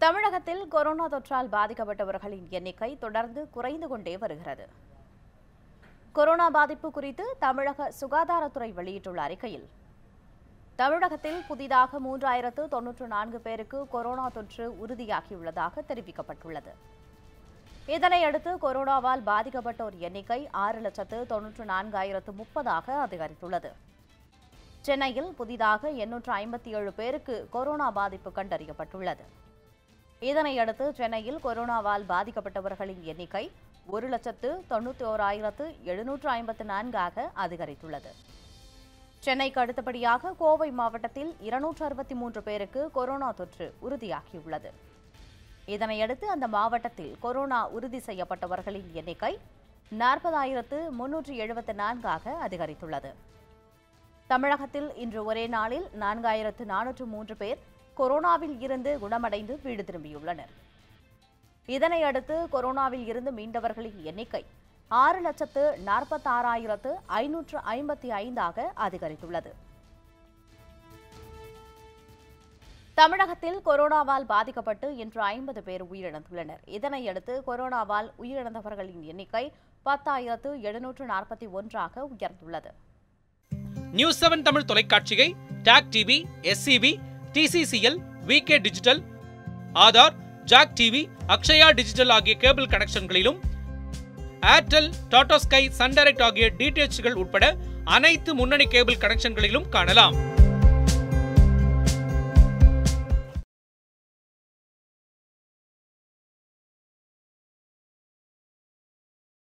தமிழகத்தில் கொரோனா தொற்றால் பாதிக்கப்பட்டவர்களின் எண்ணிக்கை தொடர்ந்து குறைந்து கொண்டே வருகிறது கொரோனா பாதிப்பு குறித்து தமிழக சுகாதாரத்துறை வெளியிட்டுள்ள அறிக்கையில் தமிழகத்தில் புதிதாக மூன்றாயிரத்து தொன்னூற்று நான்கு பேருக்கு கொரோனா தொற்று உறுதியாகியுள்ளதாக தெரிவிக்கப்பட்டுள்ளது இதனையடுத்து கொரோனாவால் பாதிக்கப்பட்டோர் எண்ணிக்கை ஆறு லட்சத்து தொன்னூற்று நான்காயிரத்து முப்பதாக அதிகரித்துள்ளது சென்னையில் புதிதாக எண்ணூற்று ஐம்பத்தி ஏழு பேருக்கு கொரோனா பாதிப்பு கண்டறியப்பட்டுள்ளது இதனையடுத்து சென்னையில் கொரோனாவால் பாதிக்கப்பட்டவர்களின் எண்ணிக்கை ஒரு லட்சத்து தொண்ணூற்றி ஓராயிரத்து எழுநூற்று ஐம்பத்து நான்காக அதிகரித்துள்ளது சென்னைக்கு அடுத்தபடியாக கோவை மாவட்டத்தில் இருநூற்று அறுபத்தி மூன்று பேருக்கு கொரோனா தொற்று உறுதியாகியுள்ளது இதனையடுத்து அந்த மாவட்டத்தில் கொரோனா உறுதி செய்யப்பட்டவர்களின் எண்ணிக்கை நாற்பதாயிரத்து முன்னூற்று எழுபத்து நான்காக அதிகரித்துள்ளது தமிழகத்தில் இன்று ஒரே நாளில் நான்காயிரத்து நானூற்று மூன்று பேர் கொரோனாவில் இருந்து குணமடைந்து வீடு திரும்பியுள்ளனர் இதனையடுத்து கொரோனாவில் இருந்து மீண்டவர்களின் எண்ணிக்கை ஆறு லட்சத்து நாற்பத்தாறாயிரத்து ஐநூற்று ஐம்பத்தி ஐந்தாக அதிகரித்துள்ளது தமிழகத்தில் கொரோனாவால் பாதிக்கப்பட்டு இன்று ஐம்பது பேர் உயிரிழந்துள்ளனர் இதனையடுத்து கொரோனாவால் உயிரிழந்தவர்களின் எண்ணிக்கை பத்தாயிரத்து எழுநூற்று நாற்பத்தி ஒன்றாக உயர்ந்துள்ளது நியூஸ் செவன் தமிழ் தொலைக்காட்சியை TAC TV SCB TCCL VK digital Aadhaar Jack TV Akshaya digital ஆகிய கேபிள் கனெக்ஷன்களிலும் Airtel Tata sky Sun Direct ஆகிய டிடிஎச்கள் உட்பட அனைத்து முன்னணி கேபிள் கனெக்ஷன்களிலும் காணலாம்